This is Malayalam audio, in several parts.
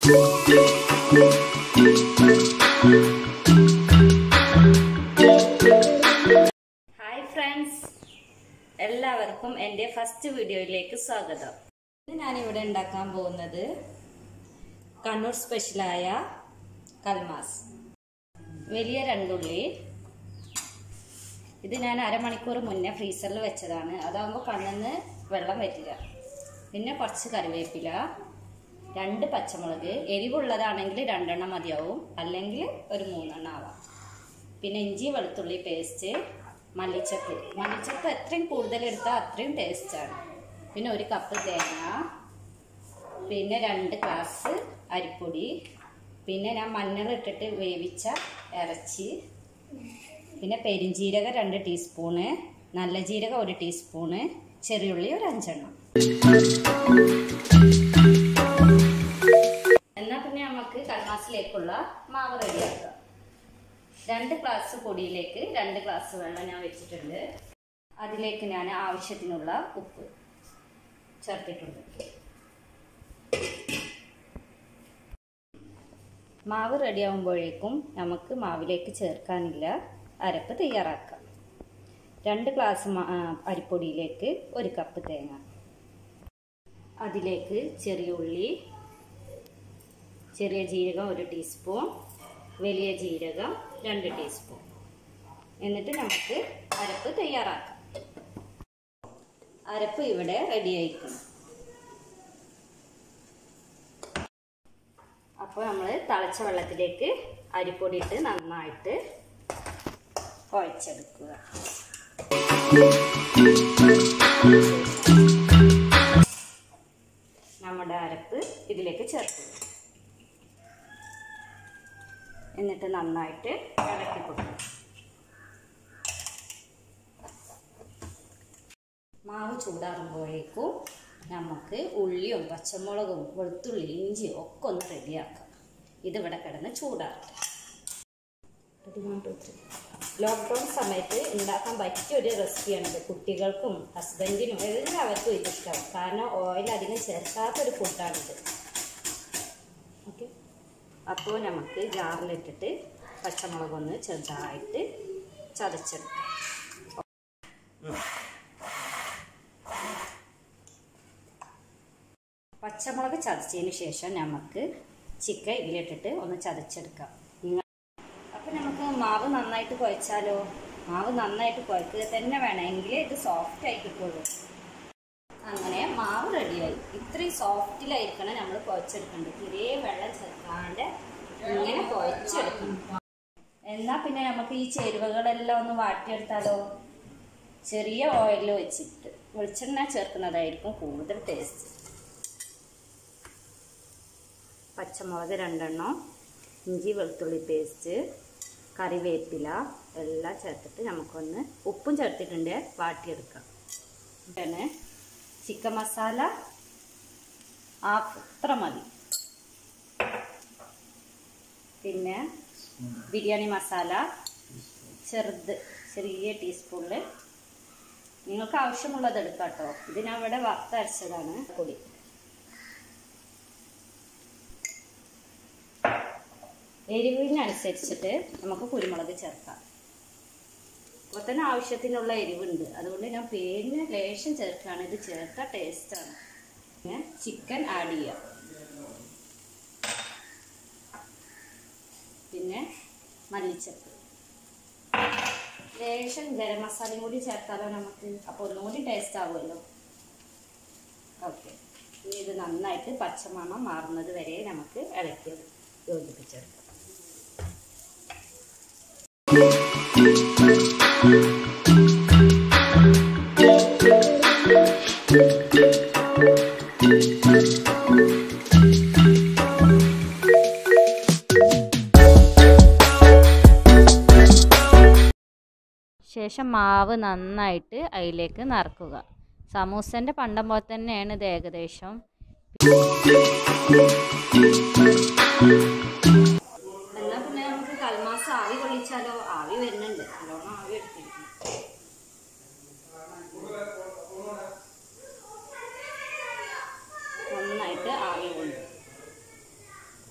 ഹായ് ഫ്രണ്ട്സ് എല്ലാവർക്കും എൻ്റെ ഫസ്റ്റ് വീഡിയോയിലേക്ക് സ്വാഗതം ഇന്ന് ഞാനിവിടെ ഉണ്ടാക്കാൻ പോകുന്നത് കണ്ണൂർ സ്പെഷ്യലായ കൽമാസ് വലിയ രണ്ടുള്ളി ഇത് ഞാൻ അരമണിക്കൂർ മുന്നേ ഫ്രീസറിൽ വെച്ചതാണ് അതാകുമ്പോൾ കണ്ണിന്ന് വെള്ളം വരില്ല പിന്നെ കുറച്ച് കറിവേപ്പില രണ്ട് പച്ചമുളക് എരിവുള്ളതാണെങ്കിൽ രണ്ടെണ്ണം മതിയാവും അല്ലെങ്കിൽ ഒരു മൂന്നെണ്ണം ആവാം പിന്നെ ഇഞ്ചി വെളുത്തുള്ളി പേസ്റ്റ് മല്ലിച്ചപ്പ് മല്ലിച്ചപ്പ് എത്രയും കൂടുതൽ എടുത്താൽ അത്രയും ടേസ്റ്റാണ് പിന്നെ ഒരു കപ്പ് തേങ്ങ പിന്നെ രണ്ട് ഗ്ലാസ് അരിപ്പൊടി പിന്നെ ഞാൻ മഞ്ഞൾ ഇട്ടിട്ട് വേവിച്ച ഇറച്ചി പിന്നെ പെരിഞ്ജീരകം രണ്ട് ടീസ്പൂണ് നല്ല ജീരകം ഒരു ടീസ്പൂണ് ചെറിയുള്ളി ഒരു അഞ്ചെണ്ണം എന്നാൽ പിന്നെ നമുക്ക് കൽമാസിലേക്കുള്ള മാവ് റെഡിയാക്കാം രണ്ട് ഗ്ലാസ് പൊടിയിലേക്ക് രണ്ട് ഗ്ലാസ് വെള്ളം ഞാൻ വെച്ചിട്ടുണ്ട് അതിലേക്ക് ഞാൻ ആവശ്യത്തിനുള്ള ഉപ്പ് ചേർത്തിട്ടുണ്ട് മാവ് റെഡിയാകുമ്പോഴേക്കും നമുക്ക് മാവിലേക്ക് ചേർക്കാനില്ല അരപ്പ് തയ്യാറാക്കാം രണ്ട് ഗ്ലാസ് മാ- ആ, അരിപ്പൊടിയിലേക്ക് ഒരു കപ്പ് തേങ്ങ അതിലേക്ക് ചെറിയ ഉള്ളി ചെറിയ ജീരകം ഒരു ടീസ്പൂൺ വലിയ ജീരകം രണ്ട് ടീസ്പൂൺ എന്നിട്ട് നമുക്ക് അരപ്പ് തയ്യാറാക്കാം അരപ്പ് ഇവിടെ റെഡി ആയിരിക്കണം അപ്പോൾ നമ്മൾ തിളച്ച വെള്ളത്തിലേക്ക് അരിപ്പൊടി ഇട്ട് നന്നായിട്ട് കുഴച്ചെടുക്കുക നമ്മുടെ അരപ്പ് ഇതിലേക്ക് ചേർക്കുക എന്നിട്ട് നന്നായിട്ട് ഇളക്കി കൊടുക്കുക മാവ് ചൂടാറുമ്പോഴേക്കും നമുക്ക് ഉള്ളിയും പച്ചമുളകും വെളുത്തുള്ളി ഇഞ്ചിയും ഒക്കെ ഒന്ന് റെഡിയാക്കാം ഇതിവിടെ കിടന്ന് ചൂടാറട്ടെ ലോക്ക്ഡൗൺ സമയത്ത് ഉണ്ടാക്കാൻ പറ്റിയ ഒരു റെസിപ്പിയാണിത് കുട്ടികൾക്കും ഹസ്ബൻഡിനും എല്ലാവർക്കും ഇത് ഇഷ്ടം കാരണം ഓയിൽ അധികം ചേർക്കാത്തൊരു ഫുഡാണിത് ഓക്കെ അപ്പോൾ നമുക്ക് ജാറിലിട്ടിട്ട് പച്ചമുളകൊന്ന് ചെറുതായിട്ട് ചതച്ചെടുക്കാം പച്ചമുളക് ചതച്ചതിന് ശേഷം നമുക്ക് ചിക്കൻ ഇതിലിട്ടിട്ട് ഒന്ന് ചതച്ചെടുക്കാം നിങ്ങൾ അപ്പം നമുക്ക് മാവ് നന്നായിട്ട് കുഴച്ചാലോ മാവ് നന്നായിട്ട് കുഴക്കുക തന്നെ വേണം എങ്കിലേ ഇത് സോഫ്റ്റ് ആയി കിട്ടുള്ളൂ അങ്ങനെ മാവ് റെഡിയായി ഇത്രയും സോഫ്റ്റിലായിരിക്കണം നമ്മൾ കുഴച്ചെടുക്കേണ്ടത് തീരെ വെള്ളം ചേർക്കാണ്ട് ഇങ്ങനെ കുഴച്ചെടുക്കണം എന്നാ പിന്നെ നമുക്ക് ഈ ചേരുവകളെല്ലാം ഒന്ന് വാട്ടിയെടുത്താലോ ചെറിയ ഓയിൽ വെച്ചിട്ട് വെളിച്ചെണ്ണ ചേർക്കുന്നതായിരിക്കും കൂടുതൽ ടേസ്റ്റ് പച്ചമുളക് രണ്ടെണ്ണം ഇഞ്ചി വെളുത്തുള്ളി പേസ്റ്റ് കറിവേപ്പില എല്ലാം ചേർത്തിട്ട് നമുക്കൊന്ന് ഉപ്പും ചേർത്തിട്ടുണ്ട് വാട്ടിയെടുക്കാം പിന്നെ ചിക്കൻ മസാല അത്ര മതി പിന്നെ ബിരിയാണി മസാല ചെറുത് ചെറിയ ടീസ്പൂണിൽ നിങ്ങൾക്ക് ആവശ്യമുള്ളത് എടുക്കാം കേട്ടോ ഇത് ഞാൻ ഇവിടെ വറുത്തരച്ചതാണ് പൊടി എരിവിനനുസരിച്ചിട്ട് നമുക്ക് കുരുമുളക് ചേർക്കാം അപ്പോൾ തന്നെ ആവശ്യത്തിനുള്ള എരിവുണ്ട് അതുകൊണ്ട് ഞാൻ പേരിന് ലേശം ചേർക്കുകയാണ് ഇത് ചേർത്ത ടേസ്റ്റാണ് പിന്നെ ചിക്കൻ ആഡ് ചെയ്യാം പിന്നെ മല്ലിച്ചപ്പ് ലേശം ഗരം മസാലയും കൂടി ചേർത്താലോ നമുക്ക് അപ്പോൾ ഒന്നുകൂടി ടേസ്റ്റ് ആവുമല്ലോ ഓക്കെ ഇനി ഇത് നന്നായിട്ട് പച്ചമണം മാറുന്നത് വരെ നമുക്ക് ഇളക്കി യോജിപ്പിച്ചെടുക്കാം ശേഷം മാവ് നന്നായിട്ട് അതിലേക്ക് നിറക്കുക സമൂസൻ്റെ പണ്ടം പോലെ തന്നെയാണ് ഇത് ഏകദേശം എന്നാൽ പിന്നെ നമുക്ക് കൽമാസം ആവി കൊള്ളിച്ചാലോ ആവി വരുന്നുണ്ട് നല്ലോണം ആവി എടുത്തിരിക്കും നന്നായിട്ട് ആവി കൊണ്ടു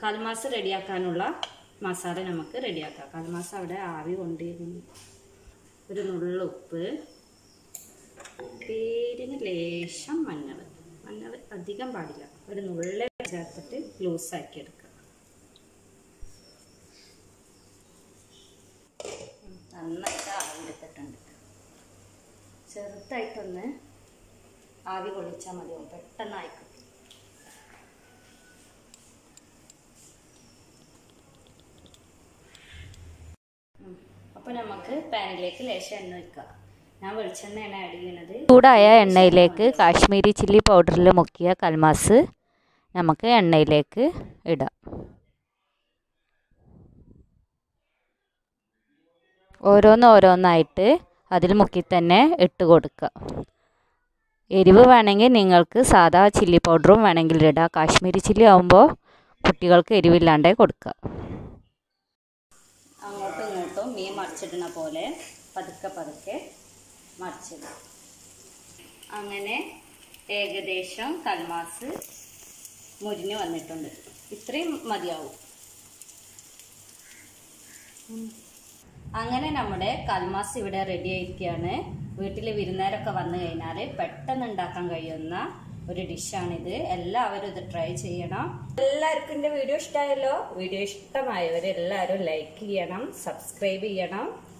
കൽമാസ് റെഡിയാക്കാനുള്ള മസാല നമുക്ക് റെഡിയാക്കാം കൽമാസ് അവിടെ ആവി കൊണ്ടിരുന്നു ഒരു നുള്ള ഉപ്പ് പേരിന് ലേശം മഞ്ഞൾ മഞ്ഞൾ അധികം പാടില്ല ഒരു നുള്ള ചേർത്തിട്ട് ലൂസാക്കി എടുക്കുക ഉം, നന്നായിട്ട് ആവി എടുത്തിട്ടുണ്ട് ചെറുതായിട്ടൊന്ന് ആവി കൊള്ളിച്ചാൽ മതിയാവും പെട്ടെന്ന് ആയിക്കും അപ്പോൾ നമുക്ക് പാനിലേക്ക് ലേശം എണ്ണ വെക്കാം ഞാൻ വെളിച്ചെണ്ണയാണ് ആഡ് ചെയ്യണത് ചൂടായ എണ്ണയിലേക്ക് കാശ്മീരി ചില്ലി പൗഡറിൽ മുക്കിയ കൽമാസ് നമുക്ക് എണ്ണയിലേക്ക് ഇടാം ഓരോന്ന് ഓരോന്നായിട്ട് അതിൽ മുക്കി തന്നെ ഇട്ട് കൊടുക്കുക എരിവ് വേണമെങ്കിൽ നിങ്ങൾക്ക് സാധാ ചില്ലി പൗഡറും വേണമെങ്കിൽ ഇടാം കാശ്മീരി ചില്ലി ആകുമ്പോൾ കുട്ടികൾക്ക് എരിവില്ലാണ്ടേ കൊടുക്കുക അങ്ങോട്ടും ഇങ്ങോട്ടും മീൻ മറിച്ചിടുന്ന പോലെ പതുക്കെ പതുക്കെ മറിച്ചിടും അങ്ങനെ ഏകദേശം കൽമാസ് മുരിഞ്ഞ് വന്നിട്ടുണ്ട് ഇത്രയും മതിയാവും ഉം. അങ്ങനെ നമ്മുടെ കൽമാസ് ഇവിടെ റെഡി ആയിരിക്കുകയാണ് വീട്ടിൽ വിരുന്നേരൊക്കെ വന്നു കഴിഞ്ഞാൽ പെട്ടെന്ന് ഉണ്ടാക്കാൻ കഴിയുന്ന ഒരു ഡിഷാണിത് എല്ലാവരും ഇത് ട്രൈ ചെയ്യണം എല്ലാവർക്കും എൻ്റെ വീഡിയോ ഇഷ്ടമായല്ലോ വീഡിയോ ഇഷ്ടമായവർ എല്ലാവരും ലൈക്ക് ചെയ്യണം സബ്സ്ക്രൈബ് ചെയ്യണം